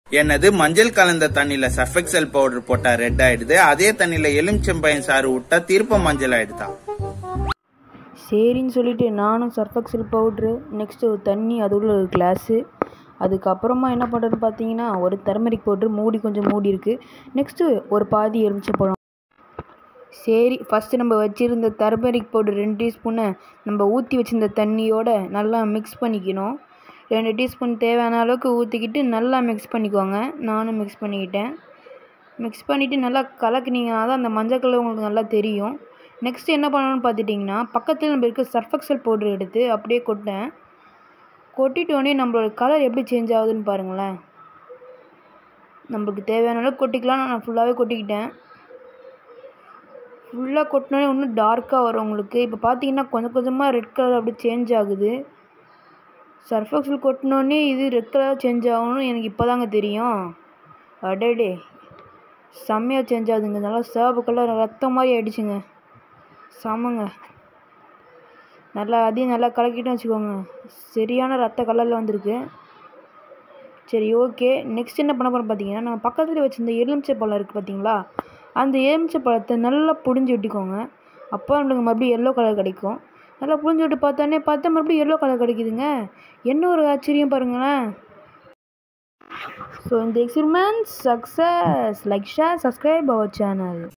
என்னது மஞ்சள் கலந்த தண்ணியில சர்ஃபெக்சல் பவுடர் போட்டா ரெட் ஆயிடுது அதே தண்ணியில எலுமிச்சம்பழம் சாறு விட்டா திருப்ப மஞ்சள் ஆயிடுதா சரின்னு சொல்லிட்டு நானும் சர்ஃபெக்சல் பவுட்ரு நெக்ஸ்ட்டு ஒரு தண்ணி அது உள்ள ஒரு கிளாஸு அதுக்கப்புறமா என்ன பண்ணுறதுன்னு பார்த்தீங்கன்னா ஒரு டர்மரிக் பவுட்ரு மூடி கொஞ்சம் மூடி இருக்குது நெக்ஸ்ட்டு ஒரு பாதி எலுமிச்சப்பழம் சரி ஃபஸ்ட்டு நம்ம வச்சுருந்த டர்மரிக் பவுடர் ரெண்டு டீஸ்பூனை நம்ம ஊற்றி வச்சிருந்த தண்ணியோட நல்லா மிக்ஸ் பண்ணிக்கணும் ரெண்டு டீஸ்பூன் தேவையான அளவுக்கு ஊற்றிக்கிட்டு நல்லா மிக்ஸ் பண்ணிக்கோங்க நானும் மிக்ஸ் பண்ணிக்கிட்டேன் மிக்ஸ் பண்ணிவிட்டு நல்லா கலக்குனீங்கன்னா தான் அந்த மஞ்சள் கலர் உங்களுக்கு நல்லா தெரியும் நெக்ஸ்ட் என்ன பண்ணணும்னு பார்த்துட்டிங்கன்னா பக்கத்தில் நம்ம இருக்க சர்ஃபெக்சல் பவுடர் எடுத்து அப்படியே கொட்டேன் கொட்டிட்டோடனே நம்மளோட கலர் எப்படி சேஞ்ச் ஆகுதுன்னு பாருங்களேன் நம்மளுக்கு தேவையான அளவுக்கு கொட்டிக்கலாம் நான் ஃபுல்லாகவே கொட்டிக்கிட்டேன் ஃபுல்லாக கொட்டினோடனே இன்னும் டார்க்காக வரும் உங்களுக்கு இப்போ பார்த்தீங்கன்னா கொஞ்சம் கொஞ்சமாக ரெட் கலர் அப்படியே சேஞ்ச் ஆகுது சர்ஃபெக்சல் கொட்டினோடனே இது ரெட் கலர் சேஞ்ச் ஆகணும்னு எனக்கு இப்போ தாங்க தெரியும் அடடே செம்மையாக சேஞ்ச் ஆகுதுங்க நல்லா சிவப்பு கலர் ரத்தம் மாதிரி ஆயிடுச்சுங்க செமங்க நல்லா அதையும் நல்லா கலக்கிட்டு வச்சுக்கோங்க சரியான ரத்த கலரில் வந்திருக்கு சரி ஓகே நெக்ஸ்ட் என்ன பண்ண போகிறோம் பார்த்தீங்கன்னா நம்ம பக்கத்தில் வச்சுருந்த எலுமிச்சை பழம் இருக்குது பார்த்தீங்களா அந்த எலுமிச்சை பழத்தை நல்லா புழிஞ்சு விட்டுக்கோங்க அப்போ நம்மளுக்கு மறுபடியும் எல்லோ கலர் கிடைக்கும் நல்லா புழிஞ்சு விட்டு பார்த்தோன்னே பார்த்தா மறுபடியும் எல்லோ கலர் கிடைக்குதுங்க என்ன ஒரு ஆச்சரியம் பாருங்களேன் ஸோ இந்த experiment success like share subscribe our channel